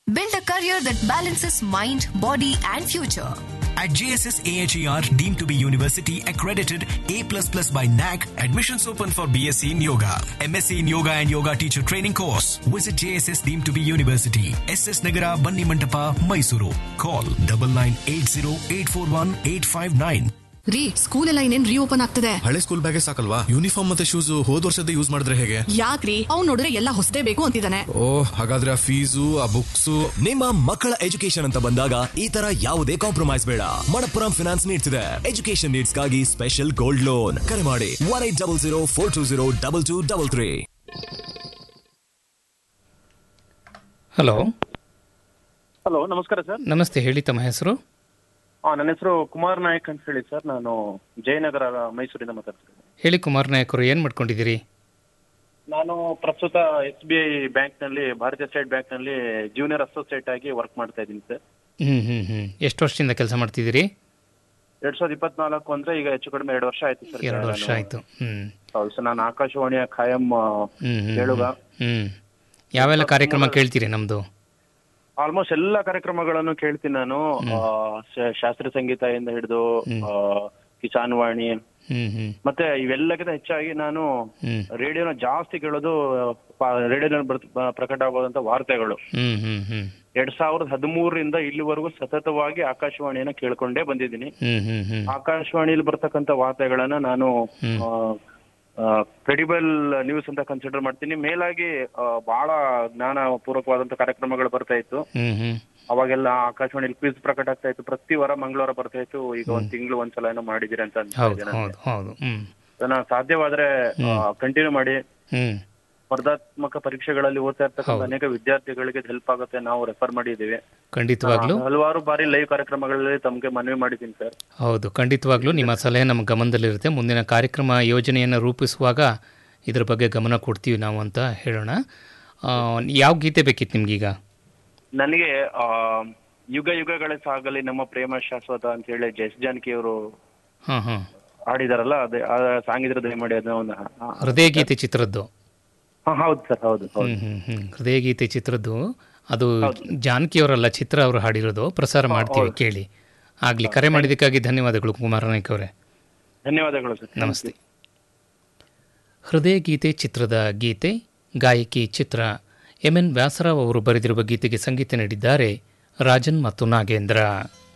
Build a career that balances mind, body, and future. At JSS AHER, deemed to be university accredited A++ by NAC, admissions open for BSc in Yoga, MSc in Yoga and Yoga Teacher Training course. Visit JSS deemed to be university, SS Nagara, Banni Mantapa, Mysuru. Call 9980841859. ರೀ school ಎಲ್ಲ ಇನ್ನೇನ್ reopen ಆಗ್ತದೆ ಹಳೆ school ಬ್ಯಾಗೇ ಸಾಕಲ್ವಾ uniform ಮತ್ತೆ shoes ಹೋದ್ ವರ್ಷದ use ಮಾಡಿದ್ರೆ ಹೇಗೆ ಯಾಕ್ರಿ ಅವ್ನ್ ನೋಡಿದ್ರೆ ಎಲ್ಲ ಹೊಸದೇ ಬೇಕು ಅಂತಿದ್ದಾನೆ ಓ ಹಾಗಾದ್ರೆ ಆ ಫೀಸು ಆ ಬುಕ್ಸು ನಿಮ್ಮ ಮಕ್ಕಳ ಎಜುಕೇಶನ್ ಅಂತ ಬಂದಾಗ ಈ ತರ ಯಾವುದೇ ಕಾಂಪ್ರಮೈಸ್ ಬೇಡ ಮಣಪ್ಪುರಂ ಫಿನಾನ್ಸ್ ನೀಡ್ಸ್ ಇದೆ ಎಜುಕೇಶನ್ ನೀಡ್ಸ್ ಗಾಗಿ ಸ್ಪೆಷಲ್ ಗೋಲ್ಡ್ ಲೋನ್ ಕರೆ ಮಾಡಿ one eight double zero four two zero double two double three hello hello ನಮಸ್ಕಾರ ಸರ್ ನಮಸ್ತೆ ಹೇಳಿ ತಮ್ಮ ಹೆಸರು ಆ, ನನ್ನ ಹೆಸರು ಕುಮಾರ್ ನಾಯಕ್ ಅಂತ ಹೇಳಿ ಸರ್ ನಾನು ಜಯನಗರ ಮೈಸೂರಿಂದ ಮಾತಾಡ್ತಿದ್ದೀನಿ ಹೇಳಿ ಕುಮಾರ್ ನಾಯಕರು ಏನು ಮಾಡ್ಕೊಂಡಿದ್ದೀರಿ ನಾನು ಪ್ರಸ್ತುತ ಎಸ್ ಬಿ ಐ ಬ್ಯಾಂಕ್ನಲ್ಲಿ ಭಾರತೀಯ ಸ್ಟೇಟ್ ಬ್ಯಾಂಕ್ನಲ್ಲಿ ಜೂನಿಯರ್ ಅಸೋಸಿಯೇಟ್ ಆಗಿ ವರ್ಕ್ ಮಾಡ್ತಾ ಇದ್ದೀನಿ ಸರ್ ಹ್ಞೂ ಹ್ಞೂ ಹ್ಞೂ ಎಷ್ಟು ವರ್ಷದಿಂದ ಕೆಲಸ ಮಾಡ್ತಿದ್ದೀರಿ ಎರಡ್ ಸಾವಿರದ ಇಪ್ಪತ್ನಾಲ್ಕು ಅಂದ್ರೆ ಈಗ ಹೆಚ್ಚು ಕಡಿಮೆ ಎರಡು ವರ್ಷ ಆಯ್ತು ಸರ್ ಎರಡು ವರ್ಷ ನಾನು- ಆಯಿತು ಹ್ಞೂ ಹೌದು ಸರ್ ನಾನು ಆಕಾಶವಾಣಿಯ ಖಾಯಂ ಆ, ಹ್ಞೂ ಹ್ಞೂ ಕೇಳುಗ ಹ್ಞೂ ಯಾವೆಲ್ಲ ಕಾರ್ಯಕ್ರಮ ಕೇಳ್ತೀರಿ ನಮ್ಮದು ಆಲ್ಮೋಸ್ಟ್ ಎಲ್ಲ ಕಾರ್ಯಕ್ರಮಗಳನ್ನು ಕೇಳ್ತೀನಿ ನಾನು ಆ, ಶ- ಶಾಸ್ತ್ರೀಯ ಸಂಗೀತದಿಂದ ಹಿಡಿದು ಆ, ಕಿಸಾನ್ ವಾಣಿ ಹ್ಞೂ ಹ್ಞೂ ಮತ್ತೆ ಇವೆಲ್ಲಕ್ಕಿಂತ ಹೆಚ್ಚಾಗಿ ನಾನು ಹ್ಞೂ ರೇಡಿಯೋನ ಜಾಸ್ತಿ ಕೇಳೋದು ರೇಡಿಯೋದಲ್ಲಿ ಪ್ರಕಟ ಆಗೋದಂತ ವಾರ್ತೆಗಳು ಹ್ಞೂ ಹ್ಞೂ ಹ್ಞೂ ಎರಡ್ ಸಾವಿರದ ಹದಿಮೂರರಿಂದ ಇಲ್ಲಿವರೆಗೂ ಸತತವಾಗಿ ಆಕಾಶವಾಣಿಯನ್ನ ಕೇಳ್ಕೊಂಡೇ ಬಂದಿದ್ದೀನಿ ಹ್ಞೂ ಹ್ಞೂ ಹ್ಞೂ ಆಕಾಶವಾಣಿಯಲ್ಲಿ ಬರ್ತಕ್ಕಂಥ ವಾರ್ತೆಗಳನ್ನ ನಾನು ಕ್ರೆಡಿಬಲ್ ನ್ಯೂಸ್ ಅಂತ ಕನ್ಸಿಡರ್ ಮಾಡ್ತೀನಿ ಮೇಲಾಗಿ ಆ, ಬಹಳ ಜ್ಞಾನ ಪೂರ್ವಕವಾದಂತ ಕಾರ್ಯಕ್ರಮಗಳು ಬರ್ತಾ ಇತ್ತು ಹ್ಞೂ ಹ್ಞೂ ಅವಾಗೆಲ್ಲ ಆಕಾಶವಾಣಿಲಿ ಕ್ವಿಜ್ ಪ್ರಕಟ ಆಗ್ತಾ ಇತ್ತು ಪ್ರತಿ ವಾರ ಮಂಗಳವಾರ ಬರ್ತಾ ಇತ್ತು ಈಗ ಒಂದ್ ತಿಂಗಳು ಒಂದ್ಸಲ ಏನೋ ಮಾಡಿದಿರಿ ಅಂತ ಅನ್ಸ್ತಾ ಹೌದು ಇದೆ ನನಗೆ. ಹೌದು ಹೌದು ಹ್ಞೂ ಅದನ್ನ ಸಾಧ್ಯವಾದ್ರೆ ಕಂಟಿನ್ಯೂ ಮಾಡಿ ಹ್ಞೂ ಸ್ಪರ್ಧಾತ್ಮಕ ಪರೀಕ್ಷೆಗಳಲ್ಲಿ ಓದ್ತಾ ಇರ್ತಕ್ಕಂಥ ಅನೇಕ ವಿದ್ಯಾರ್ಥಿಗಳಿಗೆ ಹೆಲ್ಪ್ ಆಗುತ್ತೆ ನಾವು ರೆಫರ್ ಮಾಡಿದ್ದೀವಿ ಖಂಡಿತವಾಗ್ಲೂ ಆ, ಹಲವಾರು ಬಾರಿ ಲೈವ್ ಕಾರ್ಯಕ್ರಮಗಳಲ್ಲಿ ತಮಗೆ ಮನವಿ ಮಾಡಿದ್ದೀನಿ ಸರ್ ಹೌದು ಖಂಡಿತವಾಗ್ಲೂ ನಿಮ್ಮ ಸಲಹೆ ನಮ್ಮ ಗಮನದಲ್ಲಿರುತ್ತೆ ಮುಂದಿನ ಕಾರ್ಯಕ್ರಮ ಯೋಜನೆಯನ್ನು ರೂಪಿಸುವಾಗ ಇದ್ರ ಬಗ್ಗೆ ಗಮನ ಕೊಡ್ತೀವಿ ನಾವು ಅಂತ ಹೇಳೋಣ ಆ, ಯಾವ ಗೀತೆ ಬೇಕಿತ್ತು ನಿಮ್ಗೀಗ ನನಗೆ ಆ ಯುಗ ಯುಗಗಳೇ ಸಾಗಲಿ ನಮ್ಮ ಪ್ರೇಮ ಶಾಶ್ವತ ಅಂತ ಹೇಳಿ ಜಸ್ ಜಾನಕಿ ಅವರು ಹಾಂ ಹಾಂ ಹಾಡಿದಾರಲ್ಲ ಅದೇ ಆ ಸಾಂಗ್ ಇದ್ರೆ ದಯಮಾಡಿ ಅದನ್ನ ಒಂದು ಹಾ, ಹೃದಯ ಗೀತೆ ಚಿತ್ರದ್ದು ಹಾ, ಹೌದು ಸರ್ ಹೌದು ಹೌದು ಹ್ಮ್ ಹ್ಮ್ ಹ್ಮ್ ಹೃದಯ ಗೀತೆ ಚಿತ್ರದ್ದು ಅದು ಜಾನಕಿ ಅವರಲ್ಲ ಚಿತ್ರ ಅವರು ಹಾಡಿರೋದು ಪ್ರಸಾರ ಮಾಡ್ತೀವಿ ಕೇಳಿ ಆಗ್ಲಿ ಕರೆ ಮಾಡಿದ್ದಕ್ಕಾಗಿ ಧನ್ಯವಾದಗಳು ಕುಮಾರ ನಾಯ್ಕ ಅವರೇ ಧನ್ಯವಾದಗಳು ಸರ್ ನಮಸ್ತೆ ಹೃದಯ ಗೀತೆ ಚಿತ್ರದ ಗೀತೆ ಗಾಯಕಿ ಚಿತ್ರ ಎಂ ಎನ್ ವ್ಯಾಸರಾವ್ ಅವರು ಬರೆದಿರುವ ಗೀತೆಗೆ ಸಂಗೀತ ನೀಡಿದ್ದಾರೆ ರಾಜನ್ ಮತ್ತು ನಾಗೇಂದ್ರ